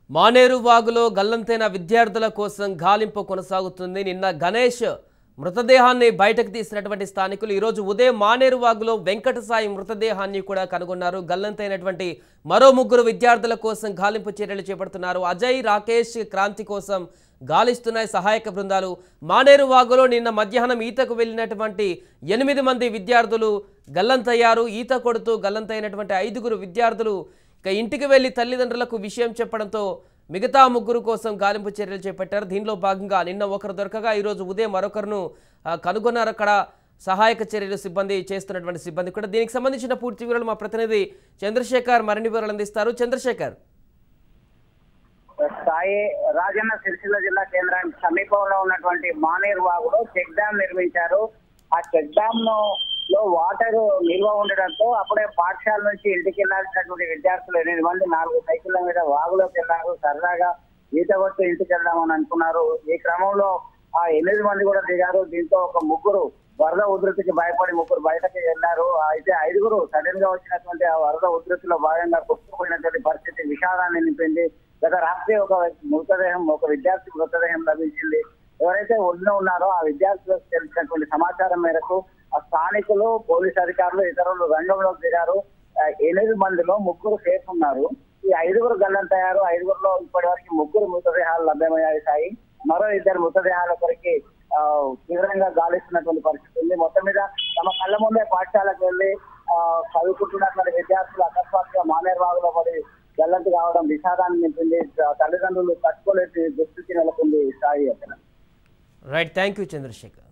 మానేరు వాగులో గల్లంతైన విద్యార్థుల కోసం గాలింపు కొనసాగుతుంది నిన్న గణేష్ మృతదేహాన్ని బయటకు తీసినటువంటి స్థానికులు ఈరోజు ఉదయం మానేరు వాగులో వెంకట సాయి మృతదేహాన్ని కూడా కనుగొన్నారు గల్లంతైనటువంటి మరో ముగ్గురు విద్యార్థుల కోసం గాలింపు చర్యలు చేపడుతున్నారు అజయ్ రాకేష్ క్రాంతి కోసం గాలిస్తున్నాయి సహాయక బృందాలు మానేరు వాగులో నిన్న మధ్యాహ్నం ఈతకు వెళ్ళినటువంటి ఎనిమిది మంది విద్యార్థులు గల్లంతయ్యారు ఈత కొడుతూ గల్లంతైనటువంటి ఐదుగురు విద్యార్థులు ఇక ఇంటికి వెళ్లి తల్లిదండ్రులకు విషయం చెప్పడంతో మిగతా ముగ్గురు కోసం గాలింపు చర్యలు చేపట్టారు దీనిలో భాగంగా నిన్న ఒకరు దొరకగా ఈరోజు ఉదయం మరొకరును ఆ, కనుగొన్నారు అక్కడ సహాయక చర్యలు సిబ్బంది చేస్తున్నటువంటి సిబ్బంది కూడా దీనికి సంబంధించిన పూర్తి వివరాలు మా ప్రతినిధి చంద్రశేఖర్ మరిన్ని వివరాలు అందిస్తారు చంద్రశేఖర్ సాయి రాజన్న సిరిసిల్ల జిల్లా కేంద్రానికి సమీపంలో ఉన్నటువంటి మానేరు వాగులో చెక్ డ్యామ్ నిర్మించారు ఆ చెక్ డ్యామ్ ను లో వాటర్ నిల్వ ఉండడంతో అప్పుడే పాఠశాల నుంచి ఇంటికి వెళ్లాల్సినటువంటి విద్యార్థులు ఎనిమిది మంది నాలుగు సైకిళ్ల మీద వాగులోకి వెళ్లారు సరదాగా ఈత కొట్టి ఇంటికి వెళ్దామని అనుకున్నారు ఈ క్రమంలో ఆ ఎనిమిది మంది కూడా దిగారు దీంతో ఒక ముగ్గురు వరద ఉధృతికి భయపడి ముగ్గురు బయటకి వెళ్లారు అయితే ఐదుగురు సడన్ గా వచ్చినటువంటి ఆ వరద ఉధృతిలో భాగంగా కొట్టుకుపోయినటువంటి పరిస్థితి విషాదాన్ని నింపింది గత రాత్రి ఒక మృతదేహం ఒక విద్యార్థి మృతదేహం లభించింది ఎవరైతే ఒడిలో ఉన్నారో ఆ విద్యార్థులకు తెలిసినటువంటి సమాచారం మేరకు ఆ స్థానికులు పోలీస్ అధికారులు ఇతరులు రంగంలోకి దిగారు ఆ, ఎనిమిది మందిలో ముగ్గురు సేఫ్ ఉన్నారు ఈ ఐదుగురు గల్లంతయ్యారు ఐదుగురులో ఇప్పటి వరకు ముగ్గురు మృతదేహాలు లభ్యమయ్యాయి సాయి మరో ఇద్దరు మృతదేహాల కొరికి ఆ, తీవ్రంగా గాలిస్తున్నటువంటి పరిస్థితి ఉంది మొత్తం మీద తమ కళ్ళ ముందే పాఠశాలకు వెళ్ళి ఆ, చదువుకుంటున్నటువంటి విద్యార్థులు అకస్మాత్తుగా మానేరు బాగులో పడి గల్లంతు కావడం విషాదాన్ని నింపింది తల్లిదండ్రులు తట్టుకోలేని దుస్థితి నెలకొంది సాయి అతను రైట్ థ్యాంక్ యూ చంద్రశేఖర్